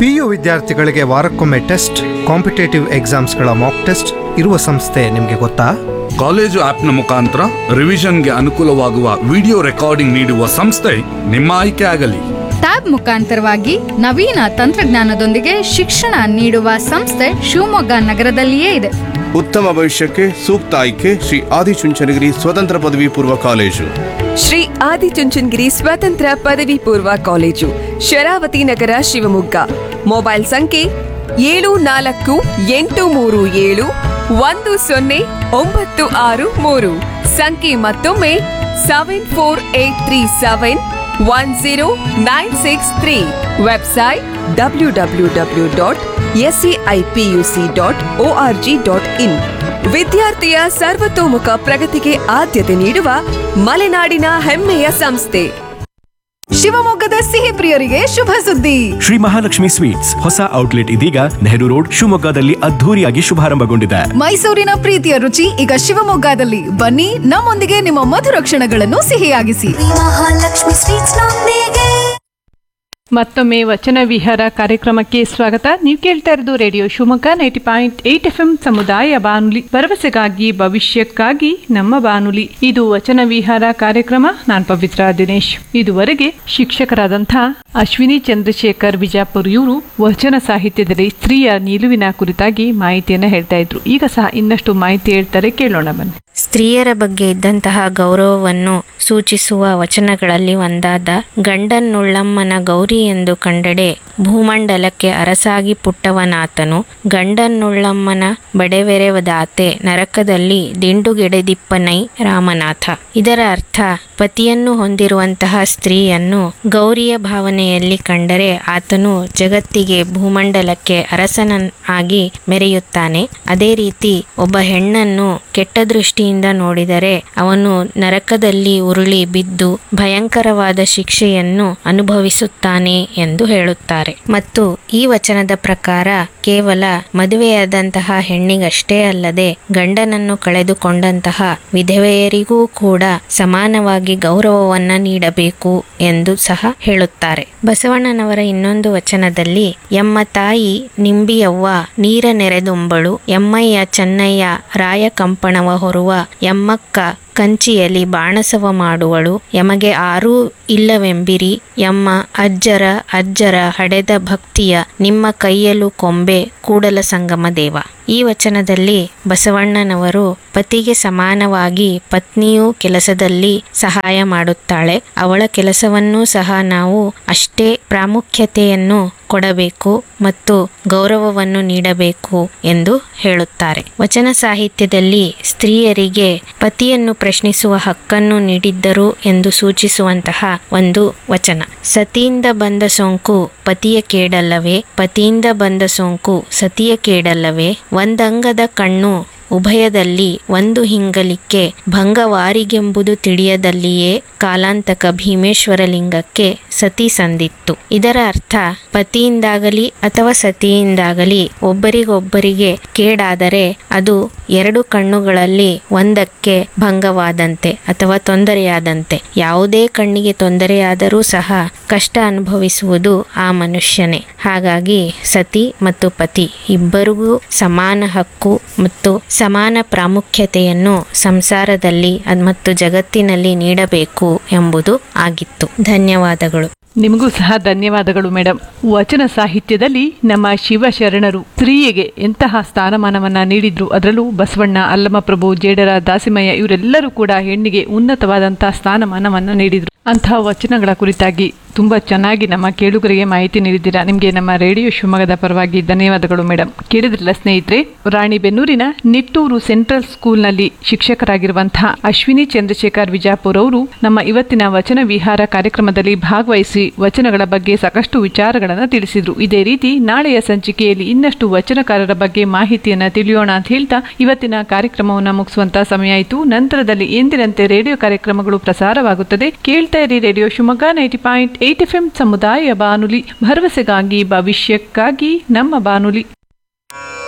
P U ವಿದ್ಯಾರ್ಥಿಗಳಿಗೆ ವಾರಕ್ಕೊಮ್ಮೆ test competitive ಎಕ್ಸಾಮ್ಸ್ಗಳ ಮಾಕ್ ಟೆಸ್ಟ್ ಇರುವ ಸಂಸ್ಥೆ ನಿಮಗೆ ಗೊತ್ತಾ ಕಾಲೇಜು ಆಪ್ನ ಮುಖಾಂತರ ರಿವಿಷನ್ಗೆ ಅನುಕೂಲವಾಗುವ ವಿಡಿಯೋ ರೆಕಾರ್ಡಿಂಗ್ ನೀಡುವ ಸಂಸ್ಥೆ ನಿಮ್ಮ ಆಯ್ಕೆ ಆಗಲಿ ಟ್ಯಾಬ್ ಮುಖಾಂತರವಾಗಿ ನವೀನ ತಂತ್ರಜ್ಞಾನದೊಂದಿಗೆ ಶಿಕ್ಷಣ ನೀಡುವ ಸಂಸ್ಥೆ ಶಿವಮೊಗ್ಗ ನಗರದಲ್ಲಿಯೇ ಇದೆ ಉತ್ತಮ ಭವಿಷ್ಯಕ್ಕೆ ಸೂಕ್ತ ಆಯ್ಕೆ ಶ್ರೀ ಆದಿಚುಂಚನಗಿರಿ ಸ್ವತಂತ್ರ ಪದವಿ ಪೂರ್ವ ಕಾಲೇಜು ಶ್ರೀ ಆದಿಚುಂಚನಗಿರಿ ಸ್ವತಂತ್ರ ಪದವಿ ಪೂರ್ವ ಕಾಲೇಜು ಶರಾವತಿ ನಗರ ಶಿವಮೊಗ್ಗ ಮೊಬೈಲ್ ಸಂಖ್ಯೆ ಏಳು ನಾಲ್ಕು ಎಂಟು ಮೂರು ಏಳು ಒಂದು ಸೊನ್ನೆ ಒಂಬತ್ತು ಆರು ಮೂರು ಸಂಖ್ಯೆ ಮತ್ತೊಮ್ಮೆ seven four eight three seven one zero nine six three website W W W dot SCIPUC dot O R G dot in ವಿದ್ಯಾರ್ಥಿಯ ಸರ್ವತೋಮುಖ ಪ್ರಗತಿಗೆ ಆದ್ಯತೆ ನೀಡುವ ಮಲೆನಾಡಿನ ಹೆಮ್ಮೆಯ ಸಂಸ್ಥೆ ಶಿವಮೊಗ್ಗದ ಸಿಹಿ ಪ್ರಿಯರಿಗೆ ಶುಭ ಸುದ್ದಿ ಶ್ರೀ ಮಹಾಲಕ್ಷ್ಮಿ ಸ್ವೀಟ್ಸ್ ಹೊಸ ಔಟ್ಲೆಟ್ ಇದೀಗ ನೆಹರು ರೋಡ್ ಶಿವಮೊಗ್ಗದಲ್ಲಿ ಅದ್ಧೂರಿಯಾಗಿ ಶುಭಾರಂಭಗೊಂಡಿದೆ ಮೈಸೂರಿನ ಪ್ರೀತಿಯ ರುಚಿ ಈಗ ಶಿವಮೊಗ್ಗದಲ್ಲಿ ಬನ್ನಿ ನಮ್ಮೊಂದಿಗೆ ನಿಮ್ಮ ಮಧುರ ಕ್ಷಣಗಳನ್ನು ಸಿಹಿಯಾಗಿಸಿ ಮಹಾಲಕ್ಷ್ಮಿ ಸ್ವೀಟ್ಸ್ ನೊಂದಿಗೆ ಮತ್ತೊಮ್ಮೆ ವಚನ ವಿಹಾರ ಕಾರ್ಯಕ್ರಮಕ್ಕೆ ಸ್ವಾಗತ ನೀವು ಕೇಳ್ತಾ ಇರೋದು radio Shivamogga ninety point eight F M ಸಮುದಾಯ ಬಾನುಲಿ ಭರವಸೆಗಾಗಿ ಭವಿಷ್ಯಕ್ಕಾಗಿ ನಮ್ಮ ಬಾನುಲಿ ಇದು ವಚನ ವಿಹಾರ ಕಾರ್ಯಕ್ರಮ ನಾನ್ ಪವಿತ್ರ ದಿನೇಶ್ ಇದುವರೆಗೆ ಶಿಕ್ಷಕರಾದಂತಹ ಅಶ್ವಿನಿ ಚಂದ್ರಶೇಖರ್ ಬಿಜಾಪುರ್ ಇವರು ವಚನ ಸಾಹಿತ್ಯದಲ್ಲಿ ಸ್ತ್ರೀಯ ನಿಲುವಿನ ಕುರಿತಾಗಿ ಮಾಹಿತಿಯನ್ನ ಹೇಳ್ತಾ ಇದ್ರು ಈಗ ಸಹ ಇನ್ನಷ್ಟು ಮಾಹಿತಿ ಹೇಳ್ತಾರೆ ಕೇಳೋಣ ಬನ್ನಿ ಸ್ತ್ರೀಯರ ಬಗ್ಗೆ ಇದ್ದಂತಹ ಗೌರವವನ್ನು ಸೂಚಿಸುವ ವಚನಗಳಲ್ಲಿ ಒಂದಾದ ಗಂಡನ್ನುಳ್ಳಮ್ಮನ ಗೌರಿ ಎಂದು ಕಂಡಡೆ ಭೂಮಂಡಲಕ್ಕೆ ಅರಸಾಗಿ ಪುಟ್ಟವನಾತನು ಗಂಡನ್ನುಳ್ಳಮ್ಮನ ಬಡೆವೆರೆವದಾತೆ ನರಕದಲ್ಲಿ ದಿಂಡುಗೆಡೆದಿಪ್ಪನೈ ರಾಮನಾಥ ಇದರ ಅರ್ಥ ಪತಿಯನ್ನು ಹೊಂದಿರುವಂತಹ ಸ್ತ್ರೀಯನ್ನು ಗೌರಿಯ ಭಾವನೆಯಲ್ಲಿ ಕಂಡರೆ ಆತನು ಜಗತ್ತಿಗೆ ಭೂಮಂಡಲಕ್ಕೆ ಅರಸನಾಗಿ ಮೆರೆಯುತ್ತಾನೆ ಅದೇ ರೀತಿ ಒಬ್ಬ ಹೆಣ್ಣನ್ನು ಕೆಟ್ಟ ದೃಷ್ಟಿಯಿಂದ ನೋಡಿದರೆ ಅವನು ನರಕದಲ್ಲಿ ಉರುಳಿ ಬಿದ್ದು ಭಯಂಕರವಾದ ಶಿಕ್ಷೆಯನ್ನು ಅನುಭವಿಸುತ್ತಾನೆ ಎಂದು ಹೇಳುತ್ತಾರೆ ಮತ್ತು ಈ ವಚನದ ಪ್ರಕಾರ ಕೇವಲ ಮದುವೆಯಾದಂತಹ ಹೆಣ್ಣಿಗಷ್ಟೇ ಅಲ್ಲದೆ ಗಂಡನನ್ನು ಕಳೆದುಕೊಂಡಂತಹ ವಿಧವೆಯರಿಗೂ ಕೂಡ ಸಮಾನವಾಗಿ ಗೌರವವನ್ನ ನೀಡಬೇಕು ಎಂದು ಸಹ ಹೇಳುತ್ತಾರೆ ಬಸವಣ್ಣನವರ ಇನ್ನೊಂದು ವಚನದಲ್ಲಿ ಎಮ್ಮ ತಾಯಿ ನಿಂಬಿಯವ್ವ ನೀರ ನೆರೆದುಂಬಳು ಎಮ್ಮಯ್ಯ ಚೆನ್ನಯ್ಯ ರಾಯ ಕಂಪಣವ ಹೊರುವ ಎಮ್ಮಕ್ಕ ಕಂಚಿಯಲ್ಲಿ ಬಾಣಸವ ಮಾಡುವಳು ಎಮಗೆ ಆರೂ ಇಲ್ಲವೆಂಬಿರಿ ಎಮ್ಮ ಅಜ್ಜರ ಅಜ್ಜರ ಹಡೆದ ಭಕ್ತಿಯ ನಿಮ್ಮ ಕೈಯಲು ಕೊಂಬೆ ಕೂಡಲ ಸಂಗಮ ದೇವ ಈ ವಚನದಲ್ಲಿ ಬಸವಣ್ಣನವರು ಪತಿಗೆ ಸಮಾನವಾಗಿ ಪತ್ನಿಯೂ ಕೆಲಸದಲ್ಲಿ ಸಹಾಯ ಮಾಡುತ್ತಾಳೆ ಅವಳ ಕೆಲಸವನ್ನೂ ಸಹ ನಾವು ಅಷ್ಟೇ ಪ್ರಾಮುಖ್ಯತೆಯನ್ನು ಕೊಡಬೇಕು ಮತ್ತು ಗೌರವವನ್ನು ನೀಡಬೇಕು ಎಂದು ಹೇಳುತ್ತಾರೆ ವಚನ ಸಾಹಿತ್ಯದಲ್ಲಿ ಸ್ತ್ರೀಯರಿಗೆ ಪತಿಯನ್ನು ಪ್ರಶ್ನಿಸುವ ಹಕ್ಕನ್ನು ನೀಡಿದ್ದರು ಎಂದು ಸೂಚಿಸುವಂತಹ ಒಂದು ವಚನ ಸತಿಯಿಂದ ಬಂದ ಸೋಂಕು ಪತಿಯ ಕೇಡಲ್ಲವೇ ಪತಿಯಿಂದ ಬಂದ ಸೋಂಕು ಸತಿಯ ಕೇಡಲ್ಲವೇ ಒಂದಂಗದ ಕಣ್ಣು ಉಭಯದಲ್ಲಿ ಒಂದು ಹಿಂಗಲಿಕ್ಕೆ ಭಂಗವಾರಿಗೆಂಬುದು ತಿಳಿಯದಲ್ಲಿಯೇ ಕಾಲಾಂತಕ ಭೀಮೇಶ್ವರ ಲಿಂಗಕ್ಕೆ ಸತಿ ಸಂದಿತ್ತು ಇದರ ಅರ್ಥ ಪತಿಯಿಂದಾಗಲಿ ಅಥವಾ ಸತಿಯಿಂದಾಗಲಿ ಒಬ್ಬರಿಗೊಬ್ಬರಿಗೆ ಕೇಡಾದರೆ ಅದು ಎರಡು ಕಣ್ಣುಗಳಲ್ಲಿ ಒಂದಕ್ಕೆ ಭಂಗವಾದಂತೆ ಅಥವಾ ತೊಂದರೆಯಾದಂತೆ ಯಾವುದೇ ಕಣ್ಣಿಗೆ ತೊಂದರೆಯಾದರೂ ಸಹ ಕಷ್ಟ ಅನುಭವಿಸುವುದು ಆ ಮನುಷ್ಯನೇ ಹಾಗಾಗಿ ಸತಿ ಮತ್ತು ಪತಿ ಇಬ್ಬರಿಗೂ ಸಮಾನ ಹಕ್ಕು ಮತ್ತು ಸಮಾನ ಪ್ರಾಮುಖ್ಯತೆಯನ್ನು ಸಂಸಾರದಲ್ಲಿ ಅದ್- ಮತ್ತು ಜಗತ್ತಿನಲ್ಲಿ ನೀಡಬೇಕು ಎಂಬುದು ಆಗಿತ್ತು ಧನ್ಯವಾದಗಳು ನಿಮಗೂ ಸಹ ಧನ್ಯವಾದಗಳು ಮೇಡಮ್ ವಚನ ಸಾಹಿತ್ಯದಲ್ಲಿ ನಮ್ಮ ಶಿವಶರಣರು ಸ್ತ್ರೀಯಗೆ ಎಂತಹ ಸ್ಥಾನಮಾನವನ್ನ ನೀಡಿದ್ರು ಅದರಲ್ಲೂ ಬಸವಣ್ಣ ಅಲ್ಲಮಪ್ರಭು ಜೇಡರ ದಾಸಿಮಯ್ಯ ಇವರೆಲ್ಲರೂ ಕೂಡ ಹೆಣ್ಣಿಗೆ ಉನ್ನತವಾದಂತಹ ಸ್ಥಾನಮಾನವನ್ನ ನೀಡಿದ್ರು ಅಂತಹ ವಚನಗಳ ಕುರಿತಾಗಿ ತುಂಬಾ ಚೆನ್ನಾಗಿ ನಮ್ಮ ಕೇಳುಗರಿಗೆ ಮಾಹಿತಿ ನೀಡಿದ್ದೀರಾ ನಿಮಗೆ ನಮ್ಮ ರೇಡಿಯೋ ಶಿವಮೊಗ್ಗದ ಪರವಾಗಿ ಧನ್ಯವಾದಗಳು ಮೇಡಮ್ ಕೇಳಿದ್ರಲ್ಲ ಸ್ನೇಹಿತರೆ ರಾಣಿಬೆನ್ನೂರಿನ ನಿಟ್ಟೂರು ಸೆಂಟ್ರಲ್ ಸ್ಕೂಲ್ನಲ್ಲಿ ಶಿಕ್ಷಕರಾಗಿರುವಂತಹ ಅಶ್ವಿನಿ ಚಂದ್ರಶೇಖರ್ ವಿಜಾಪುರ್ ಅವರು ನಮ್ಮ ಇವತ್ತಿನ ವಚನ ವಿಹಾರ ಕಾರ್ಯಕ್ರಮದಲ್ಲಿ ಭಾಗವಹಿಸಿ ವಚನಗಳ ಬಗ್ಗೆ ಸಾಕಷ್ಟು ವಿಚಾರಗಳನ್ನು ತಿಳಿಸಿದ್ರು ಇದೇ ರೀತಿ ನಾಳೆಯ ಸಂಚಿಕೆಯಲ್ಲಿ ಇನ್ನಷ್ಟು ವಚನಕಾರರ ಬಗ್ಗೆ ಮಾಹಿತಿಯನ್ನ ತಿಳಿಯೋಣ ಅಂತ ಹೇಳ್ತಾ ಇವತ್ತಿನ ಕಾರ್ಯಕ್ರಮವನ್ನು ಮುಗಿಸುವಂತ ಸಮಯ ಆಯಿತು ನಂತರದಲ್ಲಿ ಎಂದಿನಂತೆ ರೇಡಿಯೋ ಕಾರ್ಯಕ್ರಮಗಳು ಪ್ರಸಾರವಾಗುತ್ತದೆ ಕೇಳ್ತಾ ಇರಿ radio Shivamogga ninety point eight F M ಸಮುದಾಯ ಬಾನುಲಿ ಭರವಸೆಗಾಗಿ ಭವಿಷ್ಯಕ್ಕಾಗಿ ನಮ್ಮ ಬಾನುಲಿ